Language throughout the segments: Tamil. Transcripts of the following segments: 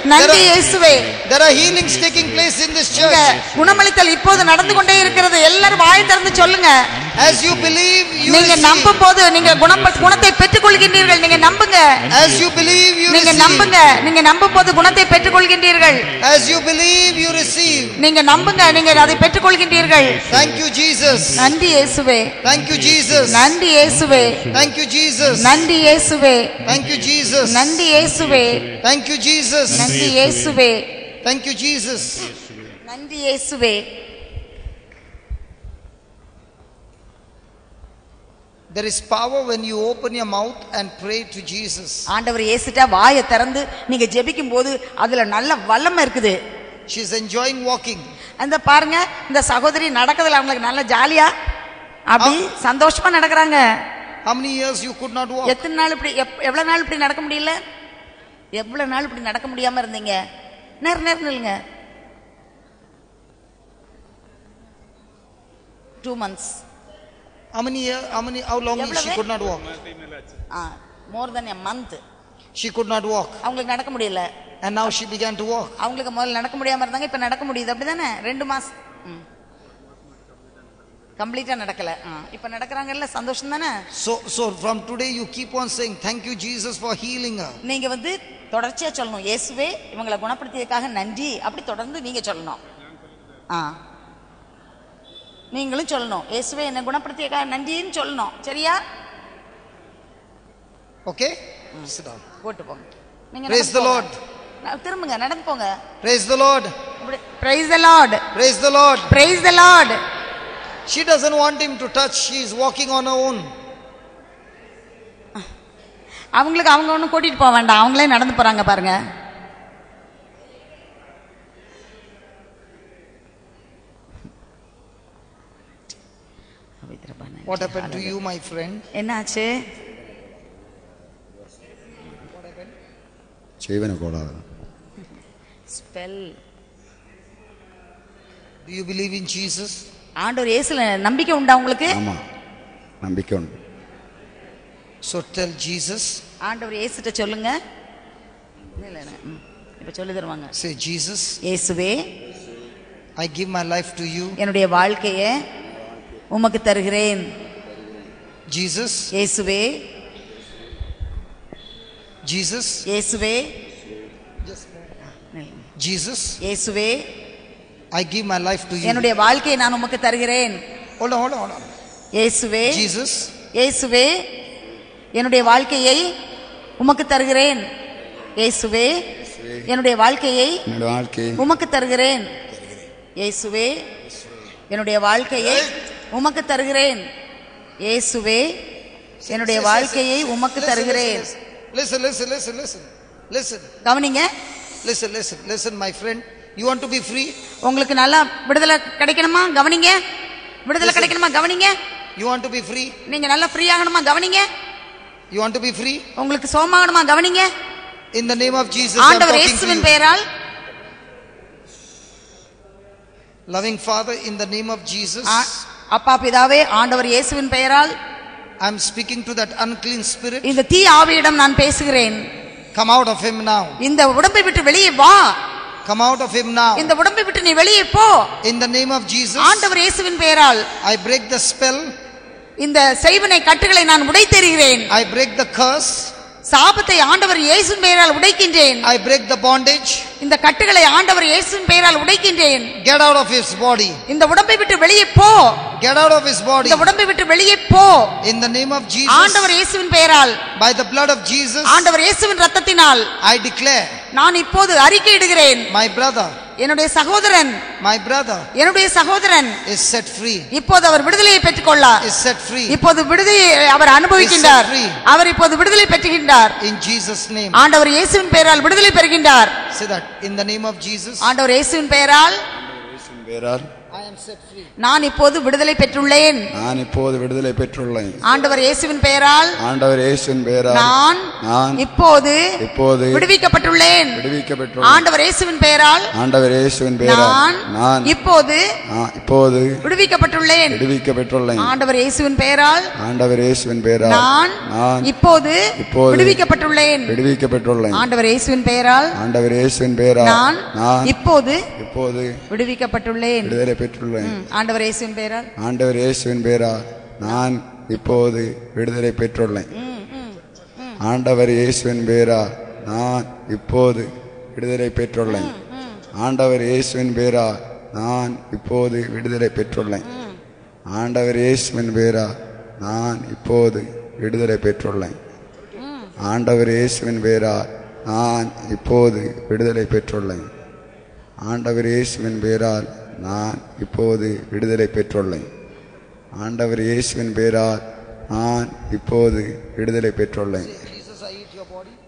நன்றி இயேசுவே There are healings taking place in this இங்க church. குணமளித்தல் இப்போது நடந்து கொண்டே இருக்கிறது எல்லாரும் வாய் திறந்து சொல்லுங்க As you believe, you நீங்க receive. நம்பும் போது நீங்க குணப்ப குணத்தை பெற்றுக் கொள்கின்றீர்கள் நீங்க நம்புங்க As you believe, you நீங்க receive. நம்புங்க நீங்க நம்பும் போது குணத்தை பெற்றுக் கொள்கின்றீர்கள் As you believe, you receive. நீங்க நம்புங்க நீங்க அதை பெற்றுக் கொள்கின்றீர்கள் Thank you, Jesus. நன்றி இயேசுவே Thank you, Jesus. நன்றி இயேசுவே Thank you, Jesus. நன்றி இயேசுவே Thank you, Jesus. நன்றி இயேசுவே Thank you, Jesus. நன்றி இயேசுவே Thank you, Jesus. நன்றி இயேசுவே There is power when you open your mouth and pray to Jesus. ஆண்டவர் இயேசுட்டா வாயை திறந்து நீங்க ஜெபிக்கும் போது அதுல நல்ல வல்லமை இருக்குது She's enjoying walking. அந்த பாருங்க இந்த சகோதரி நடக்கிறதுல அவங்களுக்கு நல்ல ஜாலியா அப்படி சந்தோஷமா நடக்கிறாங்க How many years you could not walk? எத்தனை நாள் இப்படி எப்- எவ்வளவு நாள் இப்படி நடக்க முடியல எவ்வளவு நாள் இப்படி நடக்க முடியாம இருந்தீங்க நேரம் நேரம் நில்லுங்க two months How many year, how many how long she எவ்வளவு? could not walk? More than a month She could not walk. அவங்களுக்கு நடக்க முடியல And now she began to walk. அவங்களுக்கு முதல்ல நடக்க முடியாம இருந்தாங்க இப்ப நடக்க முடியுது அப்படிதானே ரெண்டு மாசம் கம்ப்ளீட்டா நடக்கல ஆ, இப்ப நடக்கிறாங்கல்ல சந்தோஷம் தானே So so from today you keep on saying thank you Jesus for healing her. நீங்க வந்து தொடர்ச்சியா சொல்லணும் இயேசுவே இவங்களை குணப்படுத்தியதுக்காக நன்றி அப்படி தொடர்ந்து நீங்க சொல்லணும் ஆ நீங்களும் சொல்லணும் இயேசுவே என்னை குணப்படுத்தியதுக்காக நன்றின்னு சொல்லணும் சரியா Okay? Sit down. போட்டு போங்க நீங்க Praise நடந்து the போங்க. Lord. ந- திரும்புங்க நடந்து போங்க Praise the Lord. Praise the Lord Praise the Lord. Praise the Lord She doesn't want him to touch. She is walking on her own. அவங்களுக்கு அவங்க ஒன்றும் கூட்டிட்டு போக வேண்டாம் அவங்களே நடந்து போறாங்க பாருங்க What happened to you, my friend? என்னாச்சு செய்வனக்கூடாது spell Do you believe in Jesus? ஆண்டவர் இயேசுல நம்பிக்கை உண்டா உங்களுக்கு ஆமாம் நம்பிக்கை உண்டு So tell Jesus, ஆண்டவர் இயேசுட்ட சொல்லுங்க இல்ல, இல்ல, ம். இப்ப சொல்லி தருவாங்க say, Jesus, இயேசுவே I give my life to you. என்னுடைய வாழ்க்கையை உமக்கு தருகிறேன் Jesus, இயேசுவே Jesus, இயேசுவே Jesus, இயேசுவே I give my life to you. என்னுடைய வாழ்க்கையை நான் உமக்கு தருகிறேன் Hold on, hold on, hold on. இயேசுவே Jesus, இயேசுவே என்னுடைய வாழ்க்கையை உமக்கு தருகிறேன் இயேசுவே என்னுடைய வாழ்க்கையை என்னோட வாழ்க்கை உமக்கு தருகிறேன் இயேசுவே என்னுடைய வாழ்க்கையை உமக்கு தருகிறேன் இயேசுவே என்னுடைய வாழ்க்கையை உமக்கு Listen, தருகிறேன் Listen, listen, listen, listen, listen, கவனிங்க listen, listen, listen, my friend. You want to be free? உங்களுக்கு நல்லா விடுதலை கிடைக்கணுமா கவனிங்க விடுதலை Listen. கிடைக்கணுமா கவனிங்க You want to be free? நீங்க நல்லா ஃப்ரீ ஆகணுமா கவனிங்க You want to be free? உங்களுக்கு சோமாகணுமா கவனிங்க In the name of Jesus, I'm ஆண்டவர் talking to இயேசுவின் you. பெயரால் Loving Father, in the name of Jesus, ஆ- அப்பா பிதாவே ஆண்டவர் இயேசுவின் பெயரால் I'm speaking to that unclean spirit. இந்த தீ ஆவியிடம் நான் பேசுகிறேன் Come out of him now. இந்த உடம்பை விட்டு வெளியே வா Come out of him now. இந்த உடம்பை விட்டு நீ வெளியே போ In the name of Jesus, ஆண்டவர் இயேசுவின் பெயரால் I break the spell. இந்த செய்வனை கட்டுகளை நான் உடைத்தெறிகிறேன் I break the curse. சாபத்தை ஆண்டவர் இயேசுவின் பெயரால் உடைக்கின்றேன் I break the bondage. இந்த கட்டுகளை ஆண்டவர் இயேசுவின் பெயரால் உடைக்கின்றேன் Get out of his body. இந்த உடம்பை விட்டு வெளியே போ Get out of his body. இந்த உடம்பை விட்டு வெளியே போ In the name of ஆண்டவர் Jesus, இயேசுவின் பெயரால் by the blood of Jesus, ஆண்டவர் இயேசுவின் ரத்தத்தினால் I declare நான் இப்போது அறிக்கையிடுகிறேன் my brother, என்னுடைய சகோதரன் my brother என்னுடைய சகோதரன் is set free. இப்போது அவர் விடுதலையை பெற்றுக்கொள்ளார் Is set free. இப்போது விடுதலையை அவர் அனுபவிக்கின்றார் Is set free. அவர் இப்போது விடுதலை பெற்றுகின்றார் In Jesus' name. ஆண்டவர் இயேசுவின் பெயரால் விடுதலை பெறுகின்றார் Say that. In the name of Jesus, ஆண்டவர் இயேசுவின் பெயரால் இயேசுவின் பெயரால் I am set free. நான் இப்போது விடுதலை பெற்றுள்ளேன் நான் இப்போது விடுதலை பெற்றுள்ளேன் ஆண்டவர் இயேசுவின் பெயரால் ஆண்டவர் இயேசுவின் பெயரால் நான் நான் இப்போது இப்போது விடுவிக்கப்பட்டுள்ளேன் விடுவிக்கப்பட்டுள்ளேன் ஆண்டவர் இயேசுவின் பெயரால் ஆண்டவர் இயேசுவின் பெயரால் நான் நான் இப்போது நான் இப்போது விடுவிக்கப்பட்டுள்ளேன் விடுவிக்கப்பட்டுள்ளேன் ஆண்டவர் இயேசுவின் பெயரால் ஆண்டவர் இயேசுவின் பெயரால் நான் நான் இப்போது இப்போது விடுவிக்கப்பட்டுள்ளேன் விடுவிக்கப்பட்டுள்ளேன் ஆண்டவர் இயேசுவின் பெயரால் ஆண்டவர் இயேசுவின் பெயரால் நான் நான் இப்போது இப்போது விடுவிக்கப்பட்டுள்ளேன் விடுதலை பெற்றுள்ளேன் ம், ஆண்டவர் இயேசுவின் பெயரால் ஆண்டவர் இயேசுவின் பெயரால் நான் இப்போது விடுதலை பெற்றுள்ளேன் ம், ம், ம், ஆண்டவர் இயேசுவின் பெயரால் நான் இப்போது விடுதலை பெற்றுள்ளேன் ஆண்டவர் இயேசுவின் பெயரால் நான் இப்போது விடுதலை பெற்றுள்ளேன் ம். ஆண்டவர் இயேசுவின் பெயரால் நான் இப்போது விடுதலை பெற்றுள்ளேன் ஆண்டவர் இயேசுவின் பெயரால் நான் இப்போது விடுதலை பெற்றுள்ளேன் ஆண்டவர் இயேசுவின் பெயரால் நான் இப்போது விடுதலை பெற்றுள்ளேன் ஆண்டவர் இயேசுவின் பெயரால் நான் இப்போது விடுதலை பெற்றுள்ளேன் Jesus, I eat your body.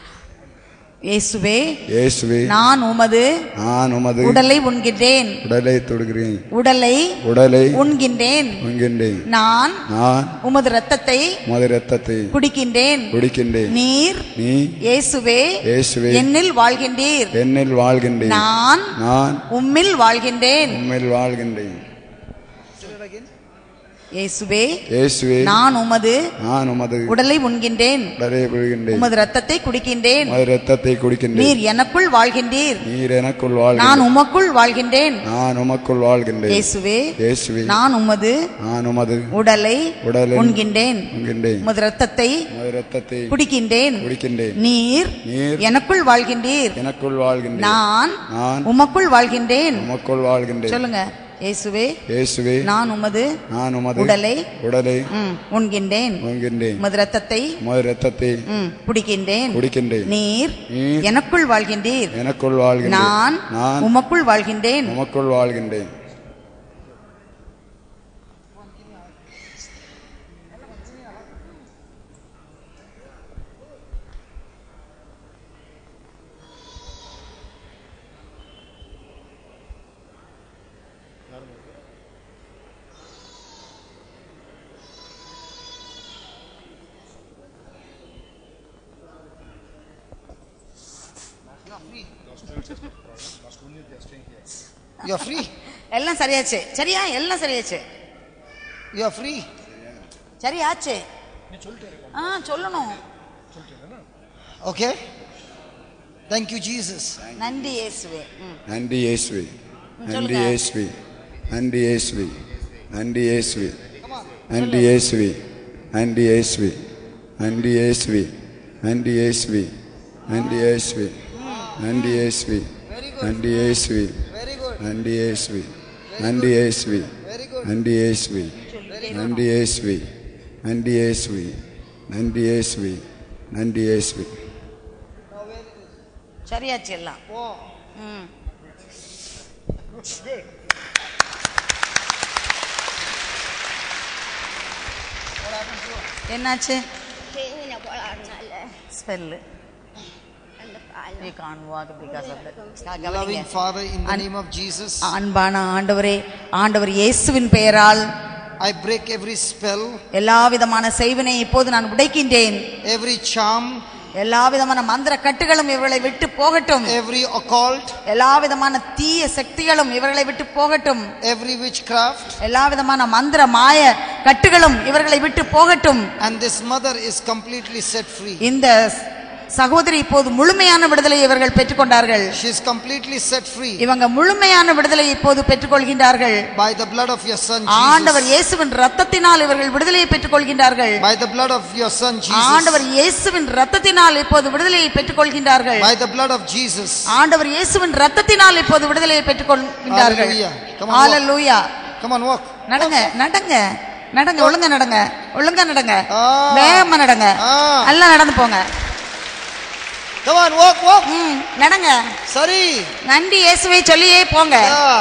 இயேசுவே இயேசுவே நான் உமது நான் உமது உடலை உண்கின்றேன் உடலை தொடுகிறேன் உடலை உடலை உண்கின்றேன் உண்கின்றேன் நான் நான் உமது இரத்தத்தை உமது இரத்தத்தை குடிக்கின்றேன் குடிக்கின்றேன் நீர் நீ இயேசுவே இயேசுவே என்னில் வாழ்கின்றீர் என்னில் வாழ்கின்றேன் நான் நான் உம்மில் வாழ்கின்றேன் உம்மில் வாழ்கின்றேன் Say it again. இயேசுவே இயேசுவே நான் உமது நான் உமது உடலை உண்கின்றேன் உடலை விழுகின்றேன் உமது இரத்தத்தை குடிக்கின்றேன் உமது இரத்தத்தை குடிக்கின்றேன் நீர் எனக்குள் வாழ்கின்றீர் நீர் எனக்குள் நான் வாழ்கின்றேன் உமக்குள் வாழ்கின்றேன் நான் உமக்குள் வாழ்கின்றேன் இயேசுவே இயேசுவே நான் உமது நான் உமது உடலை உடலை உண்கின்றேன் உண்கின்றேன் உமது இரத்தத்தை உமது இரத்தத்தை குடிக்கின்றேன் குடிக்கின்றேன் நீர் நீர் எனக்குள் வாழ்கின்றீர் எனக்குள் வாழ்கின்றேன் நான் நான் உமக்குள் வாழ்கின்றேன் உமக்குள் வாழ்கின்றேன் சொல்லுங்க இயேசுவே இயேசுவே நான் உமது நான் உமது உடலை உடலை ம், உண்கின்றேன் உண்கின்றேன் உமது இரத்தத்தை உமது இரத்தத்தை ம், குடிக்கின்றேன் குடிக்கின்றேன் நீர் நீர் எனக்குள் வாழ்கின்றீர் எனக்குள் வாழ்கின்றேன் நான் நான் உமக்குள் வாழ்கின்றேன் உமக்குள் வாழ்கின்றேன் You are free. எல்லாம் சரியாச்சு சரியா எல்லாம் சரியாச்சு You are free. சரியாச்சு ஆ சொல்லணும் Okay? Thank you, Jesus. நன்றி இயேசுவே ம். நன்றி இயேசுவே நன்றி சொல்லுங்க. இயேசுவே நன்றி இயேசுவே நன்றி இயேசுவே நன்றி இயேசுவே நன்றி இயேசுவே நன்றி இயேசுவே நன்றி இயேசுவே நன்றி இயேசுவே நன்றி இயேசுவே நன்றி இயேசுவே Very good. நன்றி இயேசுவே நன்றி இயேசுவே Very good. நன்றி இயேசுவே நன்றி இயேசுவே நன்றி இயேசுவே நன்றி இயேசுவே நன்றி இயேசுவே சரியாச்சு எல்லாம் Wow. ம். என்னாச்சு Kayaknya போலாம்னால ஸ்மெல்லு அந்த காலம் we can't walk because of that. Loving கவனிங்க. Father, in the And- name of Jesus, அன்பான ஆண்டவரே ஆண்டவர் இயேசுவின் பெயரால் I break every spell, எல்லா விதமான செய்வினை இப்போது நான் உடைக்கின்றேன் every charm, எல்லா விதமான மந்திர கட்டுகளும் இவர்களை விட்டு போகட்டும் every occult, எல்லா விதமான தீய சக்திகளும் இவர்களை விட்டு போகட்டும் every witchcraft. எல்லா விதமான மந்திர மாய கட்டுகளும் இவர்களை விட்டு போகட்டும் And this mother is completely set free. இந்த சகோதரி இப்போது முழுமையான விடுதலை இவர்கள் பெற்றுக்கொண்டார்கள் She is completely set free இவங்க முழுமையான விடுதலை இப்போது பெற்றுக்கொள்கின்றார்கள் by the blood of your Son ஆண்டவர் Jesus. இயேசுவின் ரத்தத்தினால் இவர்கள் விடுதலையை பெற்றுக்கொள்கின்றார்கள் By the blood of your Son ஆண்டவர் Jesus. இயேசுவின் ரத்தத்தினால் இப்போது விடுதலையை பெற்றுக்கொள்கின்றார்கள் By the blood of Jesus. ஆண்டவர் இயேசுவின் ரத்தத்தினால் இப்போது விடுதலையை பெற்றுக்கொள்கின்றார்கள் Hallelujah. Come on, walk. Hallelujah Come on, walk. நடங்க நடங்க நடங்க ஒழுங்கா நடங்க ஒழுங்கா நடங்க ஆ. வேகமா நடங்க ஆ. எல்லாம் நடந்து போங்க Come on, walk, walk. ம், நடங்க Sorry. நன்றி இயேசுவை சொல்லியே போங்க Yeah.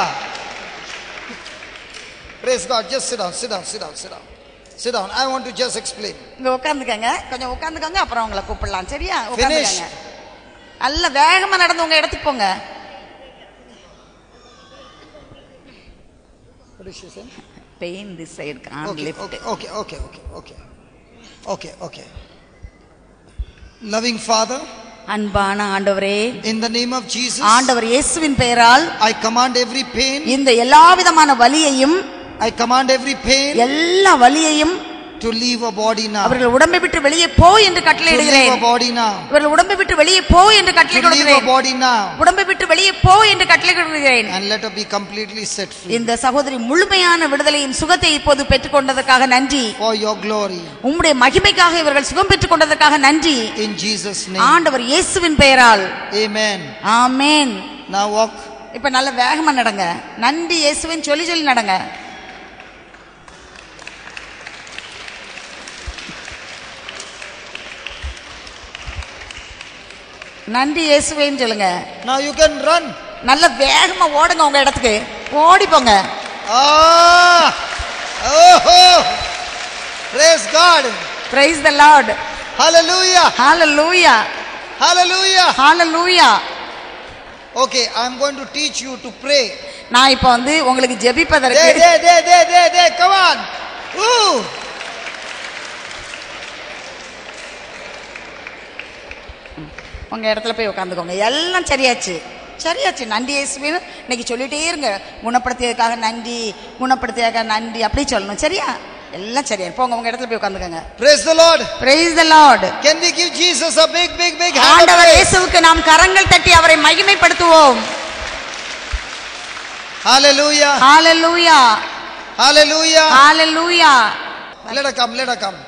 Praise God. Just sit down, sit down, sit down, sit down. Sit down. I want to just explain. இங்க உட்காந்துக்கங்க கொஞ்சம் உட்காந்துக்கங்க அப்புறம் உங்களை கூப்பிடலாம் சரியா Finish. உட்காந்துக்கங்க நல்ல வேகமா நடந்து உங்க இடத்துக்கு போங்க What is she saying? Pain this side கான் Okay, lift okay, okay, okay, okay, okay. Okay, okay. Loving Father, அன்பான ஆண்டவரே in the name of Jesus, ஆண்டவர் இயேசுவின் பெயரால் I command every pain, இந்த எல்லா விதமான வலியையும் I command every pain எல்லா வலியையும் to leave a body now. அவர்கள் உடம்பை விட்டு வெளியே போ என்று To leave கட்டளையிடுகிறேன் a body now. இவர்கள் உடம்பை விட்டு வெளியே போ என்று To கட்டளை leave a கொடுக்கிறேன் body now. உடம்பை விட்டு வெளியே போ என்று கட்டளை கொடுக்கிறேன் And let her be completely set free. இந்த சகோதரி முழுமையான விடுதலையும் சுகத்தை இப்போது பெற்றுக்கொண்டதற்காக நன்றி For your glory. உம்முடைய மகிமைக்காக இவர்கள் சுகம் பெற்றுக் கொண்டதற்காக நன்றி In Jesus' name. ஆண்டவர் இயேசுவின் பெயரால் Amen. ஆமென் Now walk. இப்ப நல்ல வேகமா நடங்க நன்றி இயேசுவின் சொல்லி சொல்லி நடங்க நன்றி இயேசுவேன்னு சொல்லுங்க Now you can run. நல்ல வேகமா ஓடுங்க உங்க இடத்துக்கு ஓடி போங்க Ah! Oh! Praise God. Price the Lord Hallelujah. Hallelujah Hallelujah. Hallelujah Okay, I'm going to teach you to pray. நான் இப்போ வந்து உங்களுக்கு There, ஜெபிப்பதற்கு there, there, there, there, there. Come on. Ooh. உங்க இடத்துல போய் உட்காந்துக்கோங்க எல்லாம் சரியாச்சு சரியாச்சு நன்றி இயேசுவின்னு இன்னைக்கு சொல்லிட்டே இருங்க குணப்படுத்தியதுக்காக நன்றி குணப்படுத்தியதுக்காக நன்றி அப்படி சொல்லணும் சரியா எல்லாம் சரியா போங்க உங்க இடத்துல போய் உட்காந்துக்கோங்க Praise the Lord. Praise the Lord Can we give Jesus a big, big, big hand of ஆண்டவர் praise? இயேசுவுக்கு நாம் கரங்கள் தட்டி அவரை மகிமைப்படுத்துவோம் Hallelujah. ஹalleluya Hallelujah. ஹalleluya Let her come, let her come.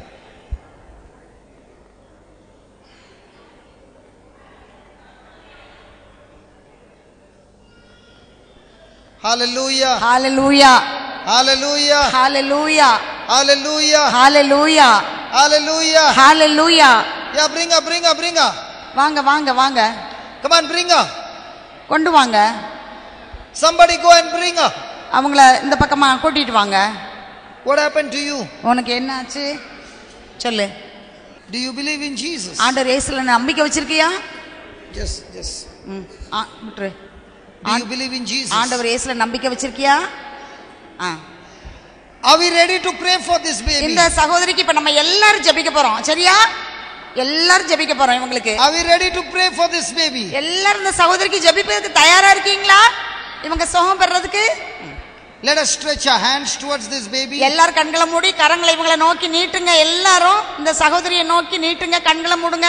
Hallelujah. ஹalleluya Hallelujah. ஹalleluya Hallelujah. ஹalleluya Hallelujah. ஹalleluya Yeah, bring her, bring her, bring her. வாங்க வாங்க வாங்க Come on, bring her. கொண்டு வாங்க Somebody go and bring her. அவங்கள இந்த பக்கமா கூட்டிட்டு வாங்க What happened to you? உனக்கு என்ன ஆச்சு சொல்லு Do you believe in Jesus? ஆண்டவர் இயேசுல நம்பிக்கை வச்சிருக்கியா Yes, yes. ம், ஆ, விட்டுரு Do you believe in Jesus? ஆண்டவர் இயேசுல நம்பிக்கை வச்சிருக்கியா ஆ. Are we ready to pray for this baby? இந்த சகோதரிக்கு இப்ப நம்ம எல்லாரும் ஜெபிக்க போறோம் சரியா எல்லாரும் ஜெபிக்க போறோம் இவங்களுக்கு Are we ready to pray for this baby? எல்லாரும் இந்த சகோதரிக்கு ஜெபிப்பதற்கு தயாரா இருக்கீங்களா இவங்க சுகம் பெறதுக்கு Let us stretch our hands towards this baby. எல்லாரும் கண்களை மூடி கரங்களை இவங்களை நோக்கி நீட்டுங்க எல்லாரும் இந்த சகோதரியை நோக்கி நீட்டுங்க கண்களை மூடுங்க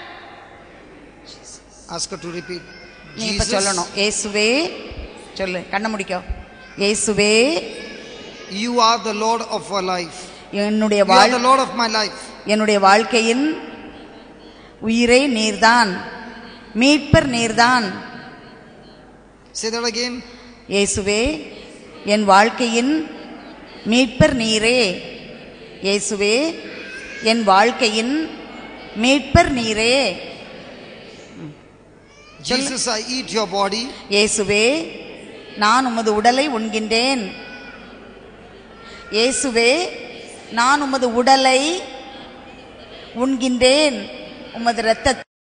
Ask her to repeat. நீ இப்ப Jesus, சொல்லணும் இயேசுவே சொல்லு கண்ணை முடிக்கோ இயேசுவே you are the Lord of our life. என்னுடைய You are வாழ் the Lord of my life. என்னுடைய வாழ்க்கையின் உயிரை நீர்தான் மீட்பர் நீர்தான் Say that again. இயேசுவே என் வாழ்க்கையின் மீட்பர் நீரே இயேசுவே என் வாழ்க்கையின் மீட்பர் நீரே Jesus, I eat your body. இயேசுவே நான் உமது உடலை உண்கின்றேன் இயேசுவே நான் உமது உடலை உண்கின்றேன் உமது இரத்த